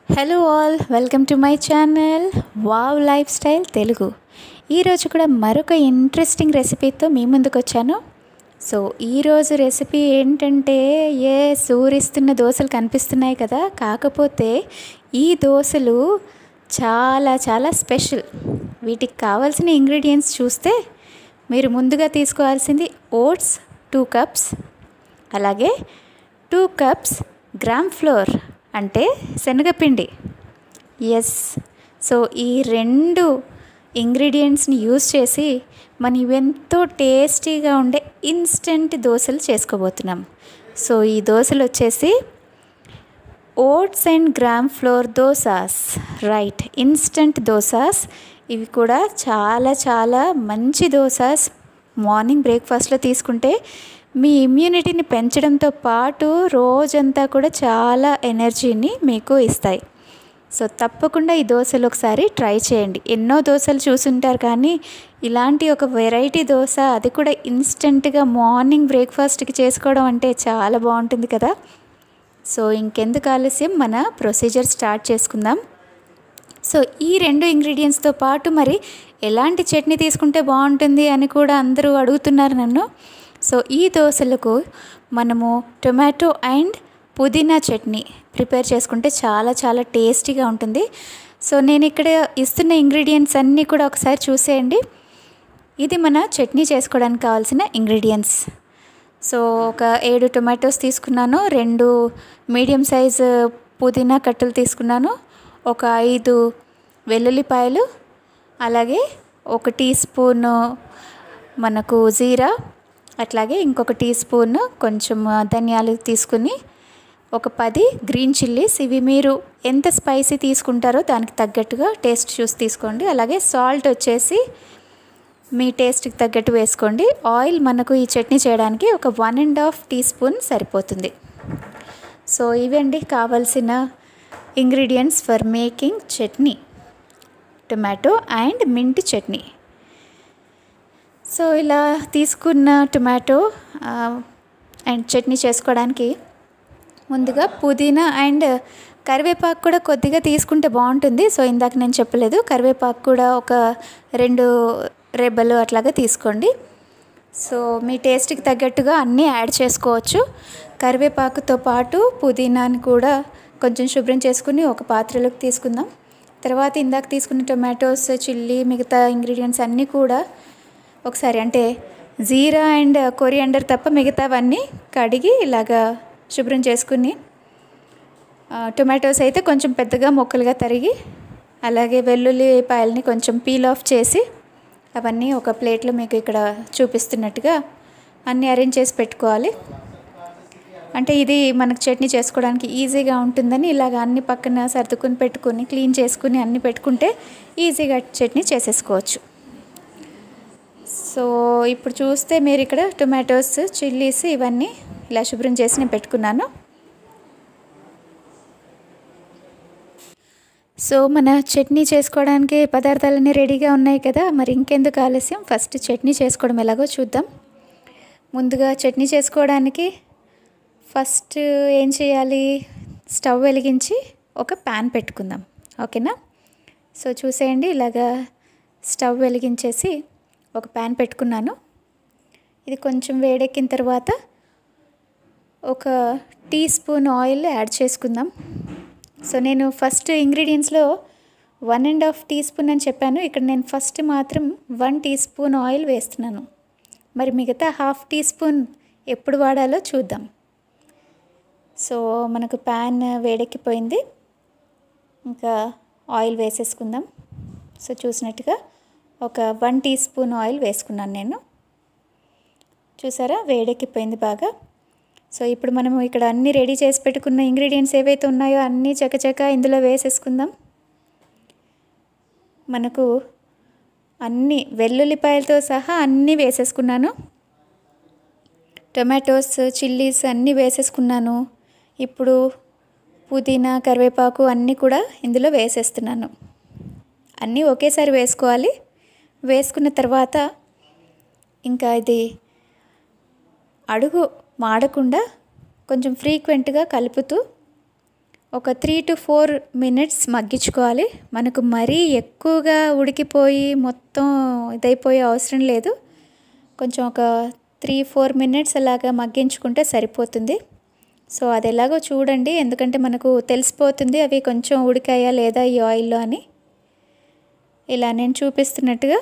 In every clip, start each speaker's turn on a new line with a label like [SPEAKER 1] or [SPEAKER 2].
[SPEAKER 1] hello all welcome to my channel wow lifestyle Telugu ఈరోజు కూడా మరొక ఇంట్రెస్టింగ్ రెసిపీతో మీ ముందుకు వచ్చాను సో ఈరోజు రెసిపీ ఏంటంటే ఏ సూరిస్తున్న దోశలు కనిపిస్తున్నాయి కదా కాకపోతే ఈ దోశలు చాలా చాలా స్పెషల్ వీటికి కావాల్సిన ఇంగ్రీడియంట్స్ చూస్తే మీరు ముందుగా తీసుకోవాల్సింది ఓట్స్ టూ కప్స్ అలాగే టూ కప్స్ గ్రామ్ ఫ్లోర్ అంటే శనగపిండి ఎస్ సో ఈ రెండు ఇంగ్రీడియంట్స్ని యూస్ చేసి మనం ఎంతో టేస్టీగా ఉండే ఇన్స్టెంట్ దోశలు చేసుకోబోతున్నాం సో ఈ దోశలు వచ్చేసి oats and gram flour dosas right instant dosas ఇవి కూడా చాలా చాలా మంచి దోసాస్ మార్నింగ్ బ్రేక్ఫాస్ట్లో తీసుకుంటే మీ ఇమ్యూనిటీని పెంచడంతో పాటు రోజంతా కూడా చాలా ఎనర్జీని మీకు ఇస్తాయి సో తప్పకుండా ఈ దోశలు ఒకసారి ట్రై చేయండి ఎన్నో దోశలు చూసుంటారు కానీ ఇలాంటి ఒక వెరైటీ దోశ అది కూడా ఇన్స్టెంట్గా మార్నింగ్ బ్రేక్ఫాస్ట్కి చేసుకోవడం అంటే చాలా బాగుంటుంది కదా సో ఇంకెందుకు ఆలస్యం మన ప్రొసీజర్ స్టార్ట్ చేసుకుందాం సో ఈ రెండు ఇంగ్రీడియంట్స్తో పాటు మరి ఎలాంటి చట్నీ తీసుకుంటే బాగుంటుంది అని కూడా అందరూ అడుగుతున్నారు నన్ను సో ఈ దోశలకు మనము టొమాటో అండ్ పుదీనా చట్నీ ప్రిపేర్ చేసుకుంటే చాలా చాలా టేస్టీగా ఉంటుంది సో నేను ఇక్కడ ఇస్తున్న ఇంగ్రీడియంట్స్ అన్నీ కూడా ఒకసారి చూసేయండి ఇది మన చట్నీ చేసుకోవడానికి కావాల్సిన ఇంగ్రీడియంట్స్ సో ఒక ఏడు టొమాటోస్ తీసుకున్నాను రెండు మీడియం సైజ్ పుదీనా కట్టలు తీసుకున్నాను ఒక ఐదు వెల్లుల్లిపాయలు అలాగే ఒక టీ స్పూను మనకు జీరా అట్లాగే ఇంకొక టీ స్పూన్ కొంచెం ధనియాలు తీసుకుని ఒక పది గ్రీన్ చిల్లీస్ ఇవి మీరు ఎంత స్పైసీ తీసుకుంటారో దానికి తగ్గట్టుగా టేస్ట్ చూసి తీసుకోండి అలాగే సాల్ట్ వచ్చేసి మీ టేస్ట్కి తగ్గట్టు వేసుకోండి ఆయిల్ మనకు ఈ చట్నీ చేయడానికి ఒక one and half teaspoon సరిపోతుంది సో ఇవండి కావాల్సిన ingredients for making chutney tomato and mint chutney so ఇలా తీసుకున్న టొమాటో అండ్ చట్నీ చేసుకోవడానికి ముందుగా పుదీనా అండ్ కరివేపాకు కూడా కొద్దిగా తీసుకుంటే బాగుంటుంది సో ఇందాక నేను చెప్పలేదు కరివేపాకు కూడా ఒక రెండు రెబ్బలు అట్లాగా తీసుకోండి సో మీ టేస్ట్కి తగ్గట్టుగా అన్నీ యాడ్ చేసుకోవచ్చు కరివేపాకుతో పాటు పుదీనాని కూడా కొంచెం శుభ్రం చేసుకుని ఒక పాత్రలోకి తీసుకుందాం తర్వాత ఇందాక తీసుకున్న టొమాటోస్ చిల్లీ మిగతా ఇంగ్రీడియంట్స్ అన్నీ కూడా ఒకసారి అంటే జీరా అండ్ కొరియండర్ తప్ప మిగతావన్నీ కడిగి ఇలాగా శుభ్రం చేసుకుని టొమాటోస్ అయితే కొంచెం పెద్దగా ముక్కలుగా తరిగి అలాగే వెల్లుల్లిపాయలని కొంచెం పీల్ ఆఫ్ చేసి అవన్నీ ఒక ప్లేట్లో మీకు ఇక్కడ చూపిస్తున్నట్టుగా అన్నీ అరేంజ్ చేసి పెట్టుకోవాలి అంటే ఇది మనకు చట్నీ చేసుకోవడానికి ఈజీగా ఉంటుందని ఇలాగ అన్ని పక్కన సర్దుకుని పెట్టుకుని క్లీన్ చేసుకుని అన్నీ పెట్టుకుంటే ఈజీగా చట్నీ చేసేసుకోవచ్చు సో ఇప్పుడు చూస్తే మీరు ఇక్కడ టొమాటోస్ చిల్లీస్ ఇవన్నీ ఇలా శుభ్రం చేసి నేను పెట్టుకున్నాను సో మన చట్నీ చేసుకోవడానికి పదార్థాలన్నీ రెడీగా ఉన్నాయి కదా మరి ఇంకెందుకు ఆలస్యం ఫస్ట్ చట్నీ చేసుకోవడం ఎలాగో చూద్దాం ముందుగా చట్నీ చేసుకోవడానికి ఫస్ట్ ఏం చేయాలి స్టవ్ వెలిగించి ఒక ప్యాన్ పెట్టుకుందాం ఓకేనా సో చూసేయండి ఇలాగా స్టవ్ వెలిగించేసి ఒక ప్యాన్ పెట్టుకున్నాను ఇది కొంచెం వేడెక్కిన తర్వాత ఒక టీ స్పూన్ ఆయిల్ యాడ్ చేసుకుందాం సో నేను ఫస్ట్ ఇంగ్రీడియంట్స్లో one and half teaspoon అని చెప్పాను ఇక్కడ నేను ఫస్ట్ మాత్రం వన్ టీ స్పూన్ ఆయిల్ వేస్తున్నాను మరి మిగతా హాఫ్ టీ స్పూన్ ఎప్పుడు వాడాలో చూద్దాం సో మనకు ప్యాన్ వేడెక్కిపోయింది ఇంకా ఆయిల్ వేసేసుకుందాం సో చూసినట్టుగా ఒక వన్ టీ స్పూన్ ఆయిల్ వేసుకున్నాను నేను చూసారా వేడెక్కిపోయింది బాగా సో ఇప్పుడు మనము ఇక్కడ అన్నీ రెడీ చేసి పెట్టుకున్న ఇంగ్రీడియంట్స్ ఏవైతే ఉన్నాయో అన్నీ చకచక ఇందులో వేసేసుకుందాం మనకు అన్ని వెల్లుల్లిపాయలతో సహా అన్నీ వేసేసుకున్నాను టొమాటోస్ చిల్లీస్ అన్నీ వేసేసుకున్నాను ఇప్పుడు పుదీనా కరివేపాకు అన్నీ కూడా ఇందులో వేసేస్తున్నాను అన్నీ ఒకేసారి వేసుకోవాలి వేసుకున్న తర్వాత ఇంకా ఇది అడుగు మాడకుండా కొంచెం ఫ్రీక్వెంట్గా కలుపుతూ ఒక త్రీ టు ఫోర్ మినిట్స్ మగ్గించుకోవాలి మనకు మరీ ఎక్కువగా ఉడికిపోయి మొత్తం ఇదైపోయే అవసరం లేదు కొంచెం ఒక త్రీ ఫోర్ మినిట్స్ అలాగా మగ్గించుకుంటే సరిపోతుంది సో అది ఎలాగో చూడండి ఎందుకంటే మనకు తెలిసిపోతుంది అవి కొంచెం ఉడికాయా లేదా ఈ ఆయిల్లో అని ఇలా నేను చూపిస్తున్నట్టుగా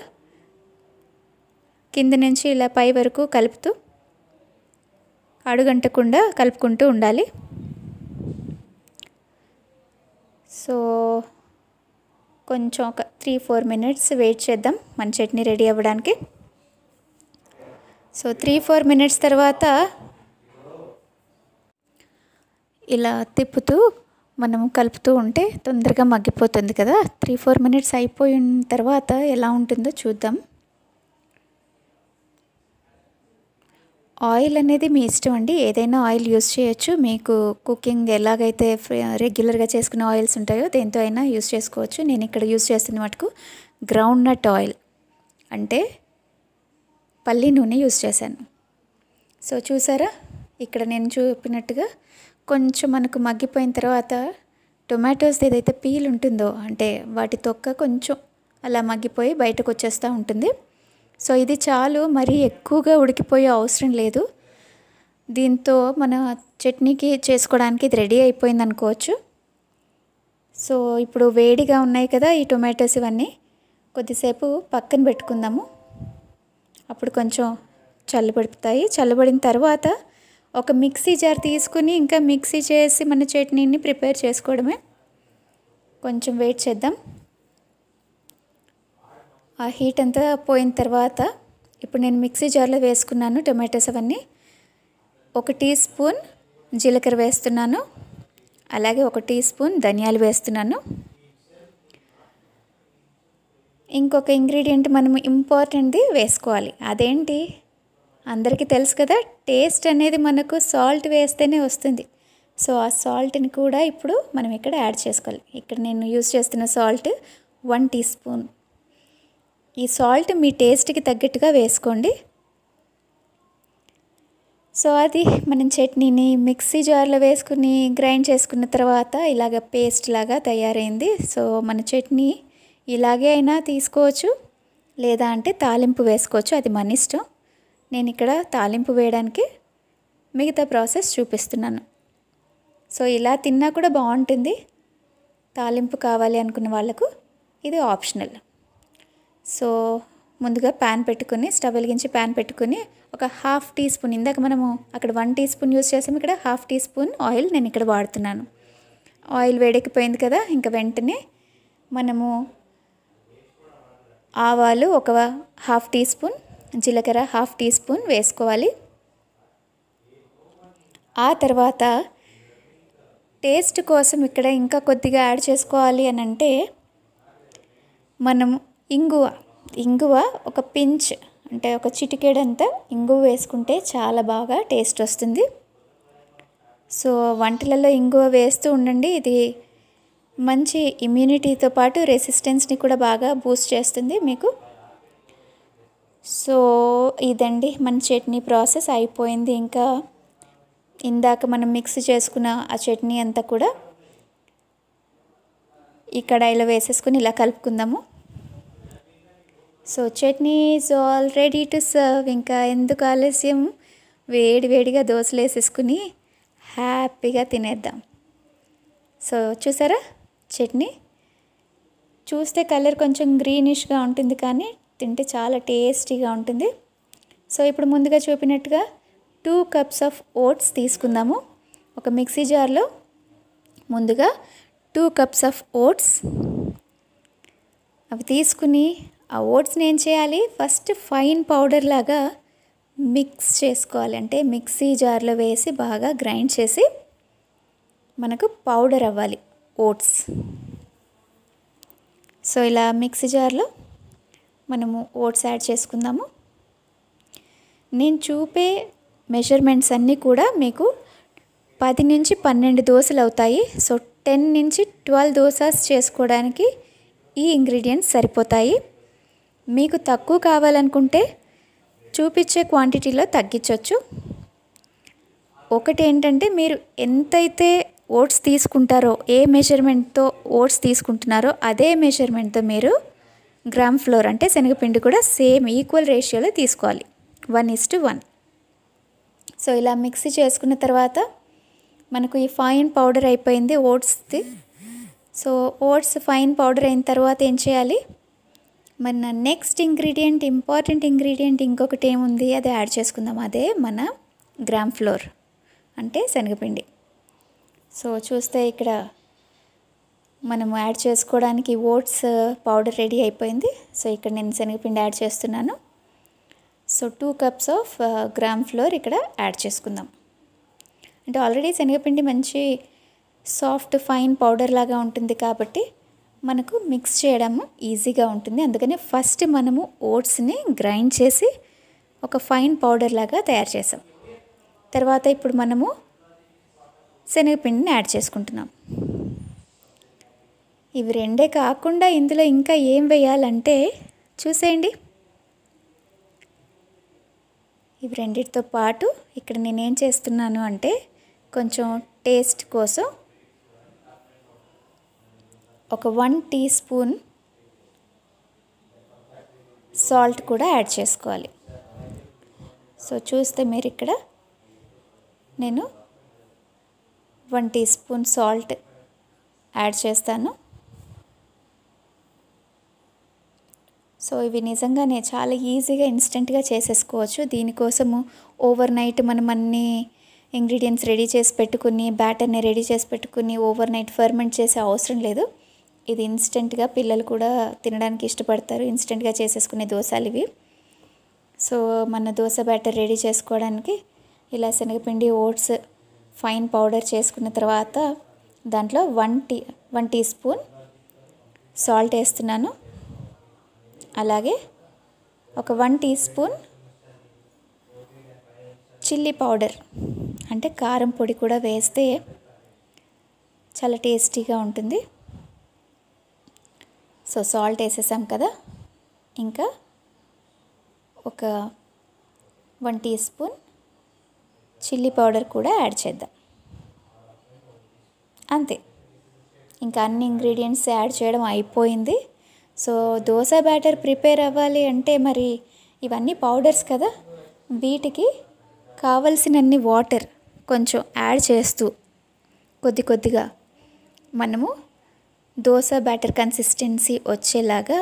[SPEAKER 1] కింద నుంచి ఇలా పై వరకు కలుపుతూ అడుగంటకుండా కలుపుకుంటూ ఉండాలి సో కొంచెం ఒక త్రీ ఫోర్ మినిట్స్ వెయిట్ చేద్దాం మన చట్నీ రెడీ అవ్వడానికి సో త్రీ ఫోర్ మినిట్స్ తర్వాత ఇలా తిప్పుతూ మనం కలుపుతూ ఉంటే తొందరగా మగ్గిపోతుంది కదా త్రీ ఫోర్ మినిట్స్ అయిపోయిన తర్వాత ఎలా ఉంటుందో చూద్దాం ఆయిల్ అనేది మీ ఇష్టం అండి ఏదైనా ఆయిల్ యూస్ చేయొచ్చు మీకు కుకింగ్ ఎలాగైతే రెగ్యులర్గా చేసుకునే ఆయిల్స్ ఉంటాయో దేంతో అయినా యూస్ చేసుకోవచ్చు నేను ఇక్కడ యూస్ చేస్తున్న మటుకు గ్రౌండ్ నట్ ఆయిల్ అంటే పల్లి నూనె యూస్ చేశాను సో చూసారా ఇక్కడ నేను చూపినట్టుగా కొంచెం మనకు మగ్గిపోయిన తర్వాత టొమాటోస్ ఏదైతే పీల్ ఉంటుందో అంటే వాటి తొక్క కొంచెం అలా మగ్గిపోయి బయటకు వచ్చేస్తూ ఉంటుంది సో ఇది చాలు మరీ ఎక్కువగా ఉడికిపోయే అవసరం లేదు దీంతో మన చట్నీకి చేసుకోవడానికి ఇది రెడీ అయిపోయింది అనుకోవచ్చు సో ఇప్పుడు వేడిగా ఉన్నాయి కదా ఈ టొమాటోస్ ఇవన్నీ కొద్దిసేపు పక్కన పెట్టుకుందాము అప్పుడు కొంచెం చల్లబడుతాయి చల్లబడిన తర్వాత ఒక మిక్సీ జార్ తీసుకుని ఇంకా మిక్సీ చేసి మన చట్నీని ప్రిపేర్ చేసుకోవడమే కొంచెం వెయిట్ చేద్దాం ఆ హీట్ అంతా పోయిన తర్వాత ఇప్పుడు నేను మిక్సీ జార్లో వేసుకున్నాను టొమాటోస్ అవన్నీ ఒక టీ స్పూన్ జీలకర్ర వేస్తున్నాను అలాగే ఒక టీ స్పూన్ ధనియాలు వేస్తున్నాను ఇంకొక ఇంగ్రీడియంట్ మనం ఇంపార్టెంట్ది వేసుకోవాలి అదేంటి అందరికీ తెలుసు కదా టేస్ట్ అనేది మనకు సాల్ట్ వేస్తేనే వస్తుంది సో ఆ సాల్ట్ని కూడా ఇప్పుడు మనం ఇక్కడ యాడ్ చేసుకోవాలి ఇక్కడ నేను యూస్ చేస్తున్న సాల్ట్ వన్ టీ స్పూన్ ఈ సాల్ట్ మీ టేస్ట్కి తగ్గట్టుగా వేసుకోండి సో అది మనం చట్నీని మిక్సీ జార్లో వేసుకుని గ్రైండ్ చేసుకున్న తర్వాత ఇలాగ పేస్ట్ లాగా తయారైంది సో మన చట్నీ ఇలాగే అయినా తీసుకోవచ్చు లేదా అంటే తాలింపు వేసుకోవచ్చు అది మన ఇష్టం నేను ఇక్కడ తాలింపు వేయడానికి మిగతా ప్రాసెస్ చూపిస్తున్నాను సో ఇలా తిన్నా కూడా బాగుంటుంది తాలింపు కావాలి అనుకున్న వాళ్ళకు ఇది ఆప్షనల్ సో ముందుగా ప్యాన్ పెట్టుకుని స్టవ్ వెలిగించి ప్యాన్ పెట్టుకుని ఒక హాఫ్ టీ స్పూన్ ఇందాక మనము అక్కడ వన్ టీ స్పూన్ యూస్ చేసాం ఇక్కడ హాఫ్ టీ స్పూన్ ఆయిల్ నేను ఇక్కడ వాడుతున్నాను ఆయిల్ వేడెక్కిపోయింది కదా ఇంకా వెంటనే మనము ఆవాలు ఒక హాఫ్ టీ స్పూన్ జీలకర్ర హాఫ్ టీ స్పూన్ వేసుకోవాలి ఆ తర్వాత టేస్ట్ కోసం ఇక్కడ ఇంకా కొద్దిగా యాడ్ చేసుకోవాలి అని అంటే మనం ఇంగువ ఇంగువ ఒక పించ్ అంటే ఒక చిటికేడంతా ఇంగువ వేసుకుంటే చాలా బాగా టేస్ట్ వస్తుంది సో వంటలలో ఇంగువ వేస్తూ ఉండండి ఇది మంచి ఇమ్యూనిటీతో పాటు రెసిస్టెన్స్ని కూడా బాగా బూస్ట్ చేస్తుంది మీకు సో ఇదండి మన చట్నీ ప్రాసెస్ అయిపోయింది ఇంకా ఇందాక మనం మిక్స్ చేసుకున్న ఆ చట్నీ అంతా కూడా ఈ కడాయిలో వేసేసుకుని ఇలా కలుపుకుందాము so chutney is all ready to serve ఇంకా ఎందుకు ఆలస్యం వేడి వేడిగా దోశలు వేసేసుకుని హ్యాపీగా తినేద్దాం సో చూసారా చట్నీ చూస్తే కలర్ కొంచెం గ్రీనిష్గా ఉంటుంది కానీ తింటే చాలా టేస్టీగా ఉంటుంది సో ఇప్పుడు ముందుగా చూపినట్టుగా టూ కప్స్ ఆఫ్ ఓట్స్ తీసుకుందాము ఒక మిక్సీ జార్లో ముందుగా టూ కప్స్ ఆఫ్ ఓట్స్ అవి తీసుకుని ఆ ఓట్స్ని ఏం చేయాలి ఫస్ట్ ఫైన్ పౌడర్ లాగా మిక్స్ చేసుకోవాలి అంటే మిక్సీ జార్లో వేసి బాగా గ్రైండ్ చేసి మనకు పౌడర్ అవ్వాలి ఓట్స్ సో ఇలా మిక్సీ జార్లో మనము ఓట్స్ యాడ్ చేసుకుందాము నేను చూపే మెజర్మెంట్స్ అన్నీ కూడా మీకు పది నుంచి పన్నెండు దోశలు అవుతాయి సో టెన్ నుంచి ట్వెల్వ్ దోసాస్ చేసుకోవడానికి ఈ ఇంగ్రీడియంట్స్ సరిపోతాయి మీకు తక్కువ కావాలనుకుంటే చూపించే క్వాంటిటీలో తగ్గించవచ్చు ఒకటి ఏంటంటే మీరు ఎంతైతే ఓట్స్ తీసుకుంటారో ఏ మెజర్మెంట్తో ఓట్స్ తీసుకుంటున్నారో అదే మెజర్మెంట్తో మీరు గ్రామ్ ఫ్లోర్ అంటే శనగపిండి కూడా సేమ్ ఈక్వల్ రేషియోలో తీసుకోవాలి one is to one so ఇలా మిక్సీ చేసుకున్న తర్వాత మనకు ఈ ఫైన్ పౌడర్ అయిపోయింది ఓట్స్ది సో ఓట్స్ ఫైన్ పౌడర్ అయిన తర్వాత ఏం చేయాలి మన నెక్స్ట్ ఇంగ్రీడియంట్ ఇంపార్టెంట్ ఇంగ్రీడియంట్ ఇంకొకటి ఏముంది అది యాడ్ చేసుకుందాం అదే మన గ్రామ్ ఫ్లోర్ అంటే శనగపిండి సో చూస్తే ఇక్కడ మనం యాడ్ చేసుకోవడానికి ఓట్స్ పౌడర్ రెడీ అయిపోయింది సో ఇక్కడ నేను శనగపిండి యాడ్ చేస్తున్నాను so two cups of gram flour ఇక్కడ యాడ్ చేసుకుందాం అంటే ఆల్రెడీ శనగపిండి మంచి సాఫ్ట్ ఫైన్ పౌడర్ లాగా ఉంటుంది కాబట్టి మనకు మిక్స్ చేయడం ఈజీగా ఉంటుంది అందుకని ఫస్ట్ మనము ఓట్స్ని గ్రైండ్ చేసి ఒక ఫైన్ పౌడర్ లాగా తయారు చేసాం తర్వాత ఇప్పుడు మనము శనగపిండిని యాడ్ చేసుకుంటున్నాం ఇవి రెండే కాకుండా ఇందులో ఇంకా ఏం వేయాలంటే చూసేయండి ఇవి రెండిటితో పాటు ఇక్కడ నేనేం చేస్తున్నాను అంటే కొంచెం టేస్ట్ కోసం ఒక వన్ టీ స్పూన్ సాల్ట్ కూడా యాడ్ చేసుకోవాలి సో చూస్తే మీరు ఇక్కడ నేను one teaspoon salt add చేస్తాను సో ఇవి నిజంగానే చాలా ఈజీగా ఇన్స్టెంట్గా చేసేసుకోవచ్చు దీనికోసము ఓవర్ నైట్ మనం అన్ని ఇంగ్రీడియంట్స్ రెడీ చేసి పెట్టుకుని బ్యాటర్ని రెడీ చేసి పెట్టుకుని ఓవర్ నైట్ ఫర్మెంట్ చేసే అవసరం లేదు ఇది ఇన్స్టెంట్గా పిల్లలు కూడా తినడానికి ఇష్టపడతారు ఇన్స్టెంట్గా చేసేసుకునే దోశలు ఇవి సో మన దోశ బ్యాటర్ రెడీ చేసుకోవడానికి ఇలా శనగపిండి ఓట్స్ ఫైన్ పౌడర్ చేసుకున్న తర్వాత దాంట్లో one tea one teaspoon salt వేస్తున్నాను అలాగే ఒక one teaspoon chilli powder అంటే కారం పొడి కూడా వేస్తే చాలా టేస్టీగా ఉంటుంది సో సాల్ట్ వేసేసాం కదా ఇంకా ఒక one teaspoon chilli powder కూడా యాడ్ చేద్దాం అంతే ఇంకా అన్ని ఇంగ్రీడియంట్స్ యాడ్ చేయడం అయిపోయింది సో దోశ బ్యాటర్ ప్రిపేర్ అవ్వాలి అంటే మరి ఇవన్నీ పౌడర్స్ కదా వీటికి కావలసినన్ని వాటర్ కొంచెం యాడ్ చేస్తూ కొద్ది కొద్దిగా మనము దోశ బ్యాటర్ కన్సిస్టెన్సీ వచ్చేలాగా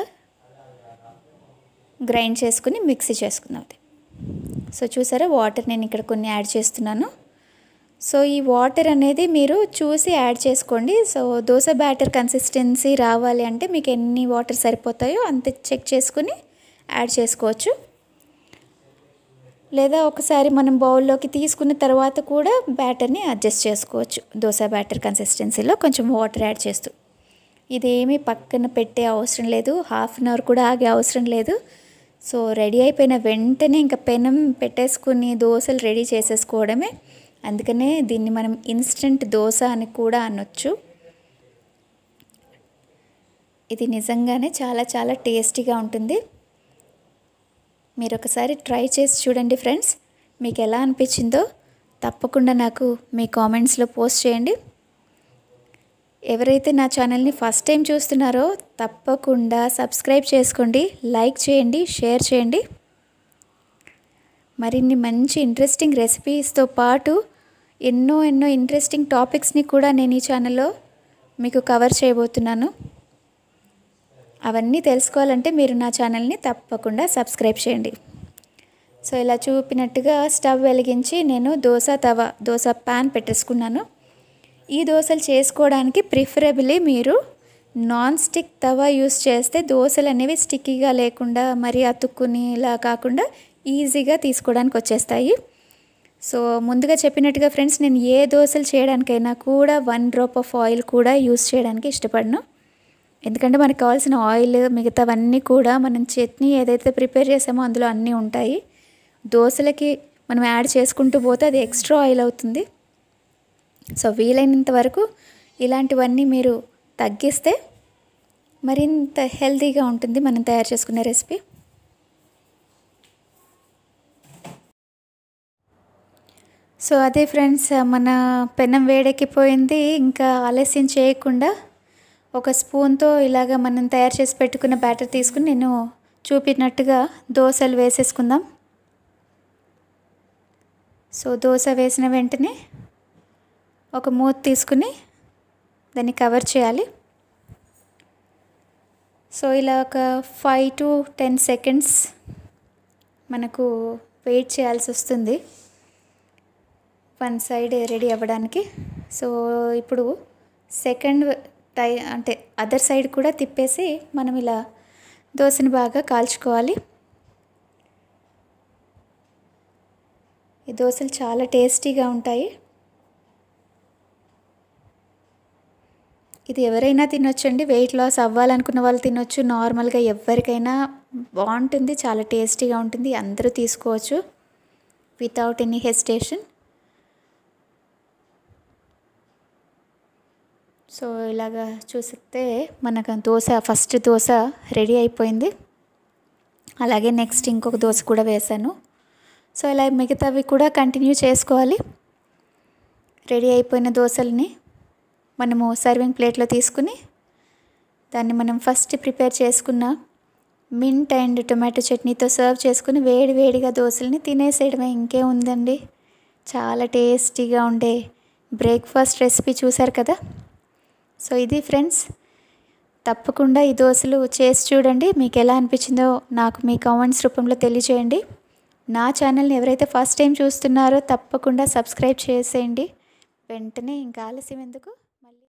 [SPEAKER 1] గ్రైండ్ చేసుకుని మిక్సీ చేసుకుందాం అది సో చూసారా వాటర్ నేను ఇక్కడ కొన్ని యాడ్ చేస్తున్నాను సో ఈ వాటర్ అనేది మీరు చూసి యాడ్ చేసుకోండి సో దోశ బ్యాటర్ కన్సిస్టెన్సీ రావాలి అంటే మీకు ఎన్ని వాటర్ సరిపోతాయో అంత చెక్ చేసుకుని యాడ్ చేసుకోవచ్చు లేదా ఒకసారి మనం బౌల్లోకి తీసుకున్న తర్వాత కూడా బ్యాటర్ని అడ్జస్ట్ చేసుకోవచ్చు దోశ బ్యాటర్ కన్సిస్టెన్సీలో కొంచెం వాటర్ యాడ్ చేస్తూ ఇదేమీ పక్కన పెట్టే అవసరం లేదు హాఫ్ అన్ అవర్ కూడా ఆగే అవసరం లేదు సో రెడీ అయిపోయిన వెంటనే ఇంకా పెనం పెట్టేసుకుని దోశలు రెడీ చేసేసుకోవడమే అందుకనే దీన్ని మనం ఇన్స్టెంట్ దోశ అని కూడా అనొచ్చు ఇది నిజంగానే చాలా చాలా టేస్టీగా ఉంటుంది మీరు ఒకసారి ట్రై చేసి చూడండి ఫ్రెండ్స్ మీకు ఎలా అనిపించిందో తప్పకుండా నాకు మీ కామెంట్స్లో పోస్ట్ చేయండి ఎవరైతే నా ఛానల్ని ఫస్ట్ టైం చూస్తున్నారో తప్పకుండా సబ్స్క్రైబ్ చేసుకోండి లైక్ చేయండి షేర్ చేయండి మరిన్ని మంచి ఇంట్రెస్టింగ్ రెసిపీస్తో పాటు ఎన్నో ఎన్నో ఇంట్రెస్టింగ్ టాపిక్స్ని కూడా నేను ఈ ఛానల్లో మీకు కవర్ చేయబోతున్నాను అవన్నీ తెలుసుకోవాలంటే మీరు నా ఛానల్ని తప్పకుండా సబ్స్క్రైబ్ చేయండి సో ఇలా చూపినట్టుగా స్టవ్ వెలిగించి నేను దోశ తవ దోశ ప్యాన్ పెట్టేసుకున్నాను ఈ దోశలు చేసుకోవడానికి ప్రిఫరబుల్లీ మీరు నాన్ స్టిక్ తవా యూస్ చేస్తే దోశలు అనేవి స్టిక్కీగా లేకుండా మరీ అతుక్కుని ఇలా కాకుండా ఈజీగా తీసుకోవడానికి వచ్చేస్తాయి సో ముందుగా చెప్పినట్టుగా ఫ్రెండ్స్ నేను ఏ దోశలు చేయడానికైనా కూడా వన్ డ్రాప్ ఆఫ్ ఆయిల్ కూడా యూస్ చేయడానికి ఇష్టపడను ఎందుకంటే మనకు కావాల్సిన ఆయిల్ మిగతావన్నీ కూడా మనం చట్నీ ఏదైతే ప్రిపేర్ చేసామో అందులో అన్నీ ఉంటాయి దోశలకి మనం యాడ్ చేసుకుంటూ పోతే అది ఎక్స్ట్రా ఆయిల్ అవుతుంది సో వీలైనంత వరకు ఇలాంటివన్నీ మీరు తగ్గిస్తే మరింత హెల్తీగా ఉంటుంది మనం తయారు చేసుకునే రెసిపీ సో అదే ఫ్రెండ్స్ మన పెనం వేడెక్కిపోయింది ఇంకా ఆలస్యం చేయకుండా ఒక స్పూన్తో ఇలాగ మనం తయారు చేసి పెట్టుకున్న బ్యాటర్ తీసుకుని నేను చూపినట్టుగా దోశలు వేసేసుకుందాం సో దోశ వేసిన వెంటనే ఒక మూత తీసుకుని దాన్ని కవర్ చేయాలి సో ఇలా ఒక ఫైవ్ టు టెన్ సెకండ్స్ మనకు వెయిట్ చేయాల్సి వస్తుంది వన్ సైడ్ రెడీ అవ్వడానికి సో ఇప్పుడు సెకండ్ టై అంటే అదర్ సైడ్ కూడా తిప్పేసి మనం ఇలా దోశని బాగా కాల్చుకోవాలి ఈ దోశలు చాలా టేస్టీగా ఉంటాయి ఇది ఎవరైనా తినొచ్చండి వెయిట్ లాస్ అవ్వాలనుకున్న వాళ్ళు తినొచ్చు నార్మల్గా ఎవరికైనా బాగుంటుంది చాలా టేస్టీగా ఉంటుంది అందరూ తీసుకోవచ్చు వితౌట్ ఎనీ హెసిటేషన్ సో ఇలాగా చూస్తే మనకు దోశ ఫస్ట్ దోశ రెడీ అయిపోయింది అలాగే నెక్స్ట్ ఇంకొక దోశ కూడా వేశాను సో ఇలా మిగతావి కూడా కంటిన్యూ చేసుకోవాలి రెడీ అయిపోయిన దోశల్ని మనము సర్వింగ్ ప్లేట్లో తీసుకుని దాన్ని మనం ఫస్ట్ ప్రిపేర్ చేసుకున్న మింట్ అండ్ టొమాటో చట్నీతో సర్వ్ చేసుకుని వేడి వేడిగా దోశల్ని తినేసేయడమే ఇంకే ఉందండి చాలా టేస్టీగా ఉండే బ్రేక్ఫాస్ట్ రెసిపీ చూసారు కదా సో ఇది ఫ్రెండ్స్ తప్పకుండా ఈ దోశలు చేసి చూడండి మీకు ఎలా అనిపించిందో నాకు మీ కామెంట్స్ రూపంలో తెలియచేయండి నా ఛానల్ని ఎవరైతే ఫస్ట్ టైం చూస్తున్నారో తప్పకుండా సబ్స్క్రైబ్ చేసేయండి వెంటనే ఇంకా ఆలస్యం ఎందుకు